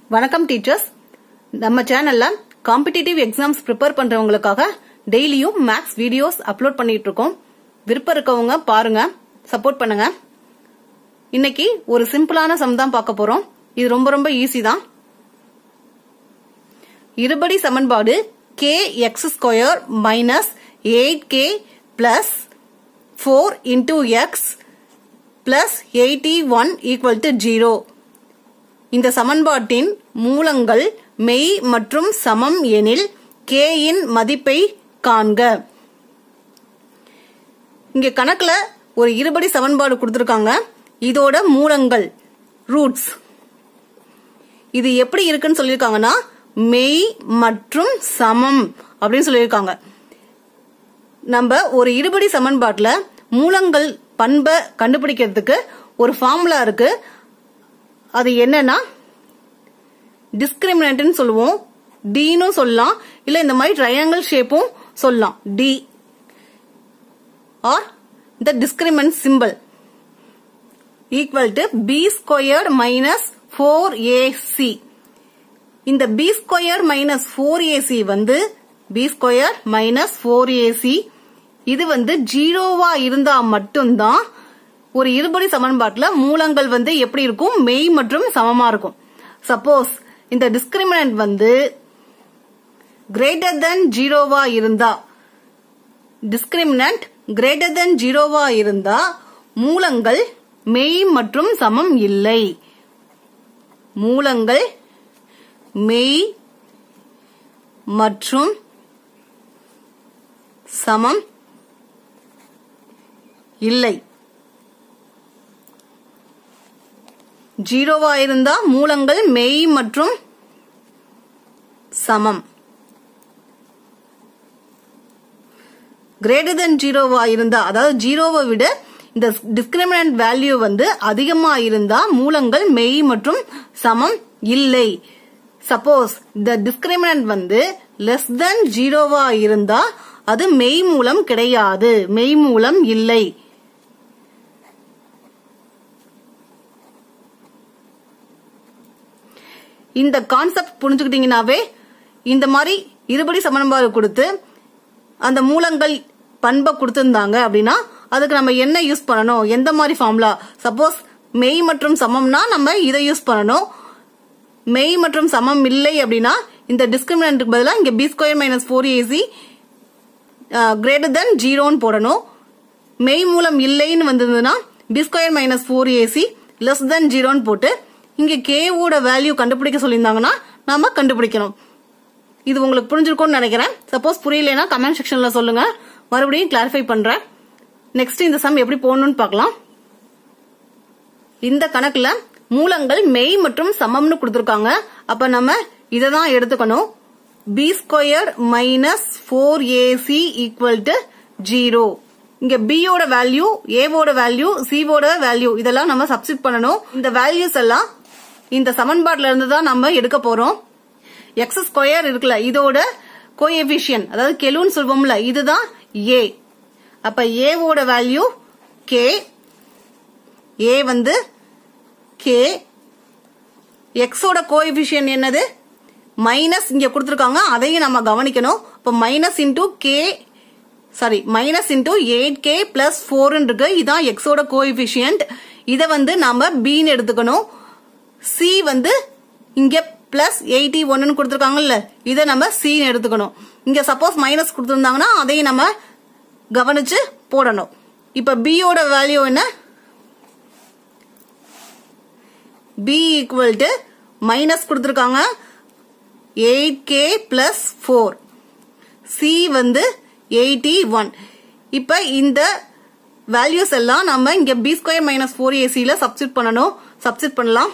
வணக்கம் டீச்சர்ஸ் நம்ம சேனல்ல காம்படிட்டிவ் எக்ஸாம்ஸ் ப்ரிப்பேர் பண்றவங்களுக்காக டெய்லியும் மேக்ஸ் வீடியோஸ் அப்லோட் பண்ணிட்டு இருக்கோம் விருப்பம் இருக்கவங்க பாருங்க சப்போர்ட் பண்ணுங்க இன்னைக்கு ஒரு சிம்பிளான சம் தான் பார்க்க போறோம் இது ரொம்ப ரொம்ப ஈஸி தான் இருபடி சமன்பாடு K X square minus eight K plus four into X plus eighty one equal to zero இந்த சமன்பாட்டின் மூலங்கள் மெய் மற்றும் சமம் எனில் k இன் மதிப்பை காண்க இங்க கணக்குல ஒரு இருபடி சமன்பாடு கொடுத்திருக்காங்க இதோட மூலங்கள் ரூட்ஸ் இது எப்படி இருக்குன்னு சொல்லியிருக்காங்கன்னா மெய் மற்றும் சமம் அப்படின்னு சொல்லியிருக்காங்க நம்ம ஒரு இருபடி சமன்பாட்டுல மூலங்கள் பண்பை கண்டுபிடிக்கிறதுக்கு ஒரு ஃபார்முலா இருக்கு அது என்னன்னா டிஸ்கிரிமினன்ட்னு சொல்லுவோம் டின்னு சொல்லலாம் இல்ல இந்த மாதிரி ட்ரையாங்கிள் ஷேப்பும் சொல்லலாம் D R the discriminant symbol equal to b squared minus 4ac இந்த b squared minus 4ac வந்து b squared minus 4ac இது வந்து ஜீரோவா இருந்தா மட்டும்தான் ஒரு இருபடி சமன்பாட்டுல மூலங்கள் வந்து எப்படி இருக்கும் மெய் மற்றும் சமமா இருக்கும் சப்போஸ் இந்த டிஸ்கிரிமினன்ட் வந்து கிரேட்டர் தென் ஜீரோவா இருந்தா டிஸ்கிரிமினன்ட் கிரேட்டர் தென் ஜீரோவா இருந்தா மூலங்கள் மெய் மற்றும் சமம் இல்லை மூலங்கள் மெய் மற்றும் சமம் இல்லை ஜீரோவா இருந்தா மூலங்கள் மெய் மற்றும் சமம் கிரேட்டர் தென் ஜீரோவா இருந்தா அதாவது ஜீரோவை விட இந்த டிஸ்கிரிமினன்ட் வேல்யூ வந்து அதிகமா இருந்தா மூலங்கள் மெய் மற்றும் சமம் இல்லை சப்போஸ் இந்த டிஸ்கிரிமினன்ட் வந்து லெஸ் தென் ஜீரோவா இருந்தா அது மெய் மூலம் கிடையாது மெய் மூலம் இல்லை இந்த கான்செப்ட் புரிஞ்சுக்கிட்டீங்கன்னாவே இந்த மாதிரி இருபடி சமன்பாடு கொடுத்து அந்த மூலங்கள் பண்பை கொடுத்திருந்தாங்க அப்படின்னா அதுக்கு நம்ம என்ன யூஸ் பண்ணணும் எந்த மாதிரி ஃபார்முலா சப்போஸ் மெய் மற்றும் சமம்னா நம்ம இதை யூஸ் பண்ணணும் மெய் மற்றும் சமம் இல்லை அப்படின்னா இந்த டிஸ்கிரிமினன்ட்டுக்கு பதிலாக இங்க B square minus four AC greater than ஜீரோன்னு போடணும் மெய் மூலம் இல்லைன்னு வந்திருந்ததுன்னா B square minus four AC less than ஜீரோன்னு போட்டு இங்க கேவோட வேல்யூ கண்டுபிடிக்க சொல்லியிருந்தாங்கன்னா நாம கண்டுபிடிக்கணும் இது உங்களுக்கு புரிஞ்சிருக்கும்னு நினைக்கிறேன் சப்போஸ் புரியலனா கமெண்ட் செக்ஷன்ல சொல்லுங்க மறுபடியும் கிளாரிஃபை பண்றேன் நெக்ஸ்ட் இந்த சம் எப்படி போகணும்னு பார்க்கலாம் இந்த கணக்குல மூலங்கள் மெய் மற்றும் சமம்னு கொடுத்துருக்காங்க அப்ப நம்ம இதை தான் எடுத்துக்கணும் B square minus four AC equal to zero இங்க பியோட வேல்யூ ஏவோட வேல்யூ சிவோட வேல்யூ இதெல்லாம் நம்ம சப்ஸ்டிட் பண்ணணும் இந்த வேல்யூஸ் எல்லாம் இந்த சமன்பாட்டில இருந்து தான் நம்ம எடுக்க போறோம் எக்ஸ் ஸ்கொயர் இருக்குல்ல இதோட கோஎபிஷியன் அதாவது கெலுன்னு சொல்வோம்ல இதுதான் ஏ அப்ப ஏவோட வேல்யூ கே ஏ வந்து கே எக்ஸோட கோஎபிஷியன் என்னது மைனஸ் இங்க கொடுத்துருக்காங்க அதையும் நம்ம கவனிக்கணும் இப்ப minus into K sorry minus into eight K plus four இருக்கு இதான் எக்ஸோட கோஎபிஷியன்ட் இதை வந்து நாம பின்னு எடுத்துக்கணும் சி வந்து இங்க பிளஸ் எயிட்டி ஒன்னு கொடுத்துருக்காங்கல்ல இதை நம்ம சின்னு எடுத்துக்கணும் இங்க சப்போஸ் மைனஸ் கொடுத்துருந்தாங்கன்னா அதையும் நம்ம கவனிச்சு போடணும் இப்ப பியோட வேல்யூ என்ன பி ஈக்குவல் டு மைனஸ் கொடுத்துருக்காங்க eight K plus four C வந்து எயிட்டி ஒன் இப்ப இந்த வேல்யூஸ் எல்லாம் நம்ம இங்க பி ஸ்கொயர் மைனஸ் ஃபோர் ஏசியில சப்ஸ்டிட் பண்ணணும் சப்ஸ்டிட் பண்ணலாம்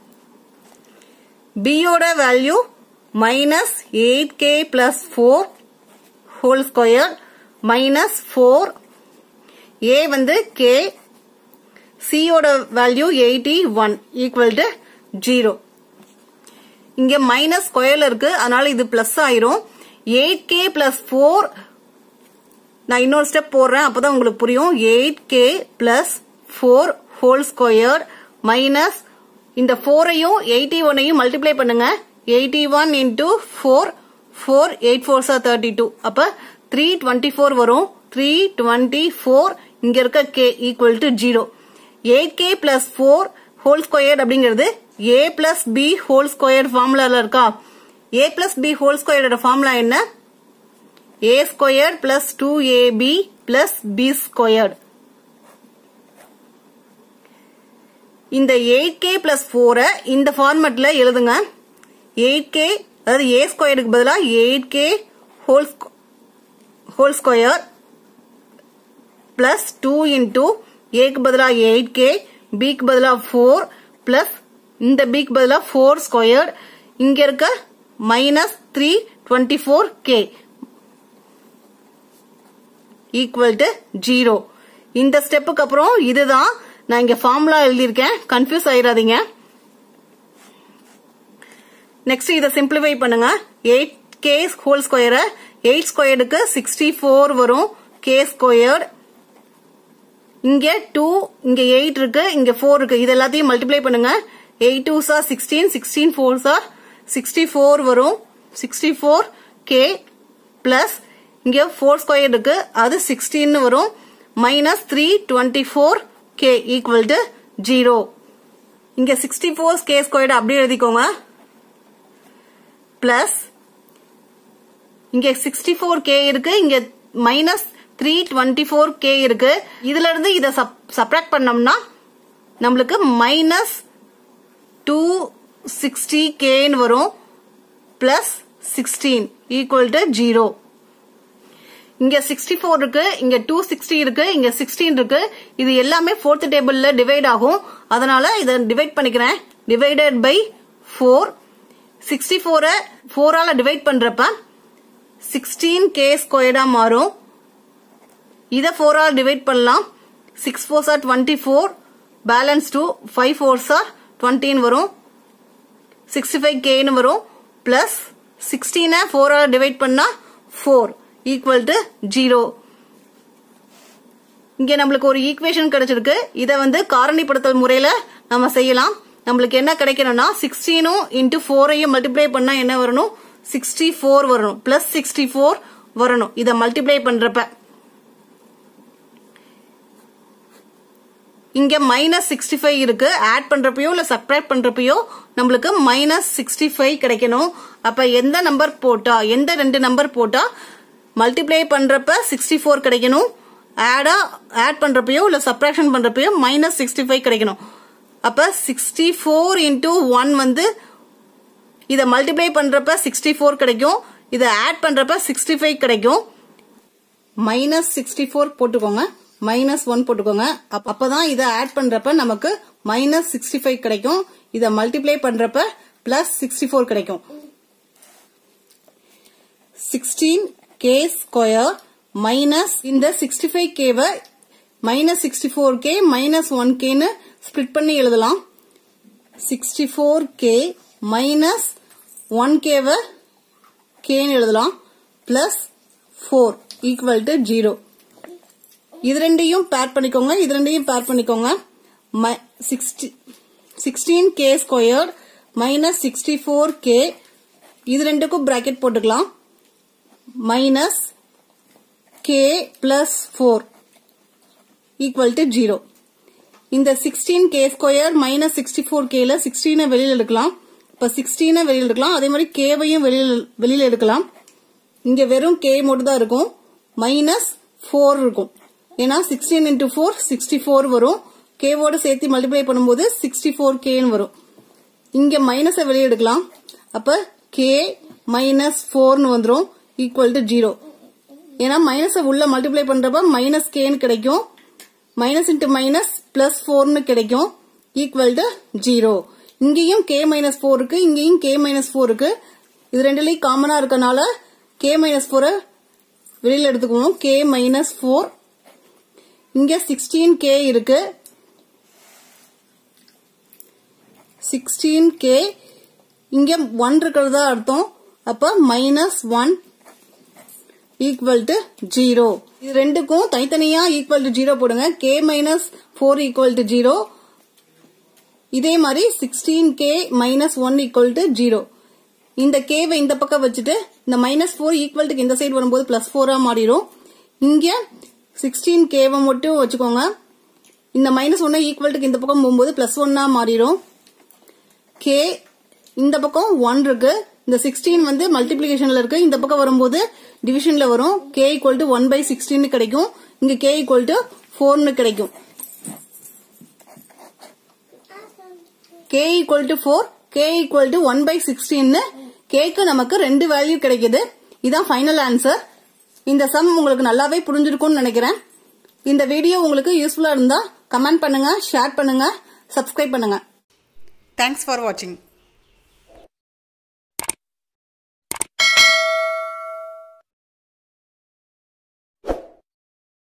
பியோட value minus eight K plus four whole square minus four A வந்து கே சியோட value eighty one equal to zero இங்க மைனஸ் ஸ்கொயர்ல இருக்கு அதனால இது பிளஸ் ஆயிரும் எயிட் கே பிளஸ் ஃபோர் நான் இன்னொரு ஸ்டெப் போடுறேன் அப்பதான் உங்களுக்கு புரியும் eight K plus four whole square minus இந்த ஃபோரையும் எயிட்டி ஒன்னையும் மல்டிப்ளை பண்ணுங்க eighty one into four four eight four are thirty two அப்ப த்ரீ டுவெண்ட்டி ஃபோர் வரும் த்ரீ டுவெண்ட்டி ஃபோர் இங்க இருக்க K equal to zero eight K plus four whole square அப்படிங்கிறது A plus B whole square ஃபார்முலால இருக்கா A plus B whole ஸ்கொயரோட formula என்ன A square plus two AB plus B squared இந்த eight K plus ஃபோரை இந்த ஃபார்மெட்ல எழுதுங்க eight K அதாவது ஏ ஸ்கொயருக்கு பதிலாக eight K whole whole square plus two into ஏக்கு பதிலாக எயிட் கே பிக்கு பதிலாக ஃபோர் பிளஸ் இந்த பிக்கு பதிலாக ஃபோர் ஸ்கொயர் இங்க இருக்க minus three twenty four K equal to zero இந்த ஸ்டெப்புக்கு அப்புறம் இதுதான் நான் இங்க ஃபார்முலா எழுதியிருக்கேன் கன்ஃபியூஸ் ஆயிடாதீங்க நெக்ஸ்ட் இதை சிம்பிளிஃபை பண்ணுங்க எயிட் கே ஹோல் ஸ்கொயரை எயிட் ஸ்கொயருக்கு சிக்ஸ்டி ஃபோர் வரும் கே ஸ்கொயர் இங்க டூ இங்க எயிட் இருக்கு இங்க ஃபோர் இருக்கு இது எல்லாத்தையும் மல்டிப்ளை பண்ணுங்க eight two are sixteen sixteen four are sixty four வரும் சிக்ஸ்டி ஃபோர் கே பிளஸ் இங்க ஃபோர் ஸ்கொயர் இருக்கு அது சிக்ஸ்டீன் வரும் minus three twenty four K equal to zero இங்க சிக்ஸ்டி ஃபோர் கே ஸ்கொயர்டு அப்படியே எழுதிக்கோங்க பிளஸ் இங்க சிக்ஸ்டி ஃபோர் கே இருக்கு இங்க minus three twenty four K இருக்கு இதுல இருந்து இதை சப்ராக்ட் பண்ணோம்னா நம்மளுக்கு மைனஸ் டூ சிக்ஸ்டி கேன்னு வரும் plus sixteen equal to zero இங்க சிக்ஸ்டி ஃபோர் இருக்கு இங்க டூ சிக்ஸ்டி இருக்கு இங்க சிக்ஸ்டீன் இருக்கு இது எல்லாமே ஃபோர்த் டேபிள்ல டிவைட் ஆகும் அதனால இதை டிவைட் பண்ணிக்கிறேன் டிவைடட் பை ஃபோர் சிக்ஸ்டி ஃபோரை ஃபோரால டிவைட் பண்றப்ப சிக்ஸ்டீன் கே ஸ்கொயர்டா மாறும் இதை ஃபோரால் டிவைட் பண்ணலாம் six four are twenty four balance two five four are டுவெண்ட்டின்னு வரும் சிக்ஸ்டி ஃபைவ் கேன்னு வரும் பிளஸ் சிக்ஸ்டீனை ஃபோரால் டிவைட் பண்ணா ஃபோர் ஈக்குவல் டு ஜீரோ இங்க நம்மளுக்கு ஒரு ஈக்குவேஷன் கிடைச்சிருக்கு இதை வந்து காரணிப்படுத்தல் முறையில நம்ம செய்யலாம் நம்மளுக்கு என்ன கிடைக்கணும்னா சிக்ஸ்டீனும் இன்டூ ஃபோரையும் மல்டிப்ளை பண்ணா என்ன வரணும் சிக்ஸ்டி ஃபோர் வரணும் பிளஸ் சிக்ஸ்டி ஃபோர் வரணும் இதை மல்டிப்ளை பண்றப்ப இங்க மைனஸ் சிக்ஸ்டி ஃபைவ் இருக்கு ஆட் பண்றப்பயோ இல்ல சப்ராக்ட் பண்றப்பயோ நம்மளுக்கு மைனஸ் சிக்ஸ்டி ஃபைவ் கிடைக்கணும் அப்ப எந்த நம்பர் போட்டா எந்த ரெண்டு நம்பர் போட்டா மல்டிப்ளை பண்றப்ப சிக்ஸ்டி ஃபோர் கிடைக்கணும் ஆடா ஆட் பண்றப்பயோ இல்ல சப்ராக்ஷன் பண்றப்பயோ மைனஸ் சிக்ஸ்டி ஃபைவ் கிடைக்கணும் அப்ப சிக்ஸ்டி ஃபோர் இன்டூ ஒன் வந்து இதை மல்டிப்ளை பண்றப்ப சிக்ஸ்டி ஃபோர் கிடைக்கும் இதை ஆட் பண்றப்ப சிக்ஸ்டி ஃபைவ் கிடைக்கும் மைனஸ் சிக்ஸ்டி ஃபோர் போட்டுக்கோங்க மைனஸ் ஒன் போட்டுக்கோங்க அப்பதான் இதை ஆட் பண்றப்ப நமக்கு மைனஸ் சிக்ஸ்டி ஃபைவ் கிடைக்கும் இதை மல்டிப்ளை பண்றப்ப பிளஸ் சிக்ஸ்டி ஃபோர் கிடைக்கும் சிக்ஸ்டீன் கே ஸ்கொயர் மைனஸ் இந்த சிக்ஸ்டி ஃபைவ் கேவை minus sixty four K minus one கேன்னு ஸ்பிளிட் பண்ணி எழுதலாம் sixty four K minus one கேவை கேன்னு எழுதலாம் plus four equal to zero இது ரெண்டையும் பேர் பண்ணிக்கோங்க இது ரெண்டையும் பேர் பண்ணிக்கோங்க sixteen K square minus sixty four K இது ரெண்டுக்கும் பிராக்கெட் போட்டுக்கலாம் minus K plus four equal to zero இந்த sixteen K square minus sixty four கேல சிக்ஸ்டீனை வெளியில் எடுக்கலாம் இப்ப சிக்ஸ்டீனை வெளியில் எடுக்கலாம் அதே மாதிரி கேவையும் வெளியில் வெளியில் எடுக்கலாம் இங்க வெறும் கே மட்டும் தான் இருக்கும் மைனஸ் ஃபோர் இருக்கும் ஏன்னா sixteen into four sixty four வரும் கேவோட சேர்த்து மல்டிப்ளை பண்ணும்போது சிக்ஸ்டி ஃபோர் கேன்னு வரும் இங்க மைனஸை வெளியே எடுக்கலாம் அப்ப கே மைனஸ் ஃபோர்னு வந்துடும் ஈக்குவல் டு ஜீரோ ஏன்னா மைனஸை உள்ள மல்டிப்ளை பண்றப்ப மைனஸ் கேன்னு கிடைக்கும் மைனஸ் இன்ட்டு மைனஸ் பிளஸ் ஃபோர்னு கிடைக்கும் ஈக்குவல் டு ஜீரோ இங்கேயும் கே மைனஸ் ஃபோர் இருக்கு இங்கேயும் கே மைனஸ் ஃபோர் இருக்கு இது ரெண்டுலயும் காமனா இருக்கனால கே மைனஸ் ஃபோரை வெளியில எடுத்துக்குவோம் கே மைனஸ் ஃபோர் இங்க சிக்ஸ்டீன் கே இருக்கு சிக்ஸ்டீன் கே இங்க ஒன் இருக்கிறதா அர்த்தம் அப்ப minus one equal to zero இது ரெண்டுக்கும் தனித்தனியா ஈக்குவல் டு ஜீரோ போடுங்க K minus four equal to zero இதே மாதிரி sixteen K minus one equal to zero இந்த கேவை இந்த பக்கம் வச்சுட்டு இந்த மைனஸ் ஃபோர் ஈக்குவல்ட்டுக்கு இந்த சைடு வரும்போது பிளஸ் ஃபோரா மாறிடும் இங்க சிக்ஸ்டீன் கேவை மட்டும் வச்சுக்கோங்க இந்த மைனஸ் ஒன்னு ஈக்குவல்ட்டுக்கு இந்த பக்கம் போகும்போது பிளஸ் ஒன்னா மாறிடும் கே இந்த பக்கம் ஒன் இருக்கு இந்த சிக்ஸ்டீன் வந்து மல்டிபிளிகேஷன்ல இருக்கு இந்த பக்கம் வரும்போது டிவிஷன்ல வரும் K equal to one by sixteen கிடைக்கும் இங்க கே ஈக்குவல் டு ஃபோர்னு கிடைக்கும் K equal to four K equal to one by சிக்ஸ்டீன்னு கேக்கு நமக்கு ரெண்டு வேல்யூ கிடைக்குது இதான் ஃபைனல் ஆன்சர் இந்த சம் உங்களுக்கு நல்லாவே புரிஞ்சிருக்கும்னு நினைக்கிறேன் இந்த வீடியோ உங்களுக்கு யூஸ்ஃபுல்லா இருந்தா கமெண்ட் பண்ணுங்க ஷேர் பண்ணுங்க சப்ஸ்கிரைப் பண்ணுங்க தேங்க்ஸ் ஃபார் வாட்சிங்